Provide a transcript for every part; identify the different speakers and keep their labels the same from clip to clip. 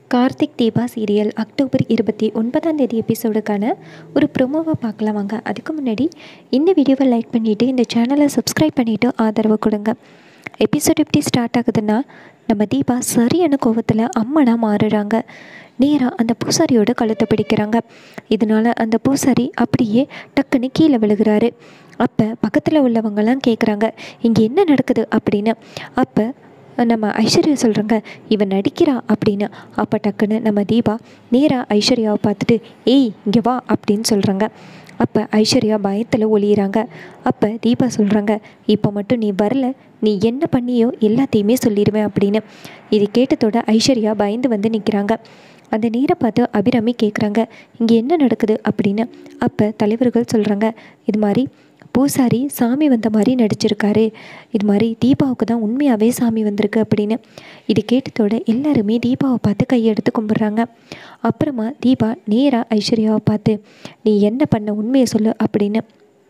Speaker 1: Karthik Deepa serial October இருபத்தி ஒன்பதாம் தேதி எபிசோடுக்கான ஒரு ப்ரொமோவை பார்க்கலாம் வாங்க அதுக்கு முன்னாடி இந்த வீடியோவை லைக் பண்ணிவிட்டு இந்த சேனலை சப்ஸ்கிரைப் பண்ணிவிட்டு ஆதரவு கொடுங்க எபிசோட் எப்படி ஸ்டார்ட் ஆகுதுன்னா நம்ம தீபா சரியான கோவத்தில் அம்மனாக மாறுறாங்க நேராக அந்த பூசாரியோட கழுத்தை பிடிக்கிறாங்க இதனால் அந்த பூசாரி அப்படியே டக்குன்னு கீழே விழுகிறாரு அப்போ பக்கத்தில் உள்ளவங்கலாம் கேட்குறாங்க இங்கே என்ன நடக்குது அப்படின்னு அப்போ நம்ம ஐஸ்வர்யா சொல்கிறாங்க இவன் நடிக்கிறா அப்படின்னு அப்போ டக்குன்னு நம்ம தீபா நேராக ஐஸ்வர்யாவை பார்த்துட்டு ஏய் இங்கே வா அப்படின்னு சொல்கிறாங்க அப்போ ஐஸ்வர்யா பயத்தில் ஒளியிறாங்க அப்போ தீபா சொல்கிறாங்க இப்போ மட்டும் நீ வரல நீ என்ன பண்ணியோ எல்லாத்தையுமே சொல்லிடுவேன் அப்படின்னு இது கேட்டதோட ஐஸ்வர்யா பயந்து வந்து நிற்கிறாங்க அந்த நீரை பார்த்து அபிராமி கேட்குறாங்க இங்கே என்ன நடக்குது அப்படின்னு அப்போ தலைவர்கள் சொல்கிறாங்க இது மாதிரி பூசாரி சாமி வந்த மாதிரி நடிச்சிருக்காரு இது மாதிரி தீபாவுக்கு தான் உண்மையாகவே சாமி வந்திருக்கு அப்படின்னு இது கேட்டதோட எல்லாருமே தீபாவை பார்த்து கையெடுத்து கும்பிட்றாங்க அப்புறமா தீபா நேராக ஐஸ்வர்யாவை பார்த்து நீ என்ன பண்ண உண்மையை சொல்லு அப்படின்னு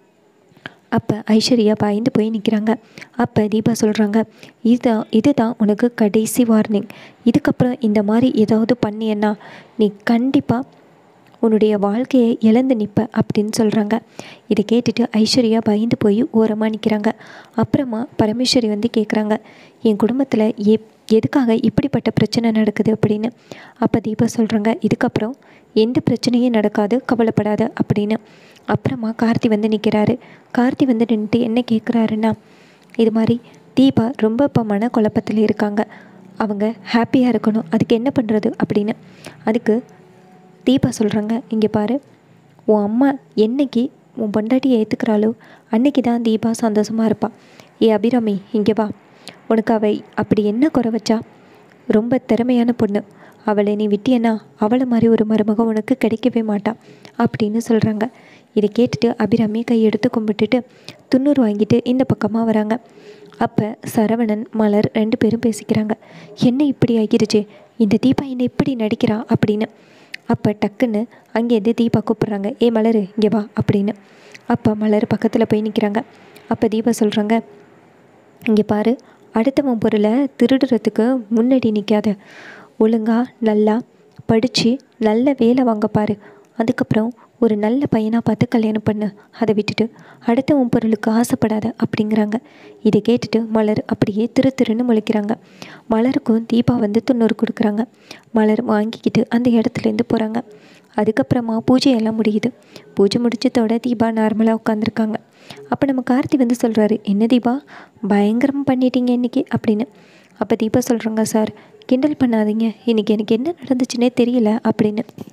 Speaker 1: அப்போ ஐஸ்வர்யா பயந்து போய் நிற்கிறாங்க அப்போ தீபா சொல்கிறாங்க இதுதான் இதுதான் உனக்கு கடைசி வார்னிங் இதுக்கப்புறம் இந்த மாதிரி ஏதாவது பண்ணியன்னா நீ கண்டிப்பாக உன்னுடைய வாழ்க்கையை இழந்து நிற்ப அப்படின்னு சொல்கிறாங்க இதை கேட்டுட்டு ஐஸ்வர்யா பயந்து போய் ஓரமாக நிற்கிறாங்க அப்புறமா பரமேஸ்வரி வந்து கேட்குறாங்க என் குடும்பத்தில் எ எதுக்காக இப்படிப்பட்ட பிரச்சனை நடக்குது அப்படின்னு அப்போ தீபா சொல்கிறாங்க இதுக்கப்புறம் எந்த பிரச்சனையும் நடக்காது கவலைப்படாத அப்படின்னு அப்புறமா கார்த்தி வந்து நிற்கிறாரு கார்த்தி வந்து நின்றுட்டு என்ன கேட்குறாருன்னா இது மாதிரி தீபா ரொம்ப இப்போ மன குழப்பத்தில் இருக்காங்க அவங்க ஹாப்பியாக இருக்கணும் அதுக்கு என்ன பண்ணுறது அப்படின்னு அதுக்கு தீபா சொல்கிறாங்க இங்கே பாரு உன் அம்மா என்னைக்கு உன் பொண்டாட்டியை ஏற்றுக்கிறாளோ அன்னைக்கு தான் தீபா சந்தோஷமாக இருப்பாள் ஏ அபிராமி இங்கே வா உனக்கு அவை அப்படி என்ன குறை வச்சா ரொம்ப திறமையான பொண்ணு அவளை நீ விட்டியன்னா அவளை மாதிரி ஒரு மருமக உனக்கு கிடைக்கவே மாட்டா அப்படின்னு சொல்கிறாங்க இதை கேட்டுட்டு அபிராமி கையெடுத்து கும்பிட்டுட்டு துண்ணூறு வாங்கிட்டு இந்த பக்கமாக வராங்க அப்போ சரவணன் மலர் ரெண்டு பேரும் பேசிக்கிறாங்க என்ன இப்படி ஆகிருச்சு இந்த தீபா என்ன இப்படி நடிக்கிறா அப்படின்னு அப்போ டக்குன்னு அங்கேருந்து தீபா கூப்பிட்றாங்க ஏ மலர் இங்கே வா அப்படின்னு அப்போ மலர் பக்கத்தில் போய் நிற்கிறாங்க அப்போ தீபா சொல்கிறாங்க இங்கே பாரு அடுத்தவன் பொருளை திருடுறதுக்கு முன்னாடி நிற்காத ஒழுங்கா நல்லா படித்து நல்ல வேலை வாங்க பாரு அதுக்கப்புறம் ஒரு நல்ல பையனாக பார்த்து கல்யாணம் பண்ணு அதை விட்டுட்டு அடுத்தவன் பொருளுக்கு ஆசைப்படாத அப்படிங்கிறாங்க இதை கேட்டுட்டு மலர் அப்படியே திரு திருன்னு முளைக்கிறாங்க மலருக்கும் தீபா வந்து துண்ணூறு கொடுக்குறாங்க மலர் வாங்கிக்கிட்டு அந்த இடத்துலேருந்து போகிறாங்க அதுக்கப்புறமா பூஜையெல்லாம் முடியுது பூஜை முடிச்சதோட தீபா நார்மலாக உட்காந்துருக்காங்க அப்போ நம்ம கார்த்தி வந்து சொல்கிறாரு என்ன தீபா பயங்கரம் பண்ணிட்டீங்க இன்றைக்கி அப்படின்னு அப்போ தீபா சொல்கிறாங்க சார் கிண்டல் பண்ணாதீங்க இன்றைக்கி எனக்கு என்ன நடந்துச்சுன்னே தெரியல அப்படின்னு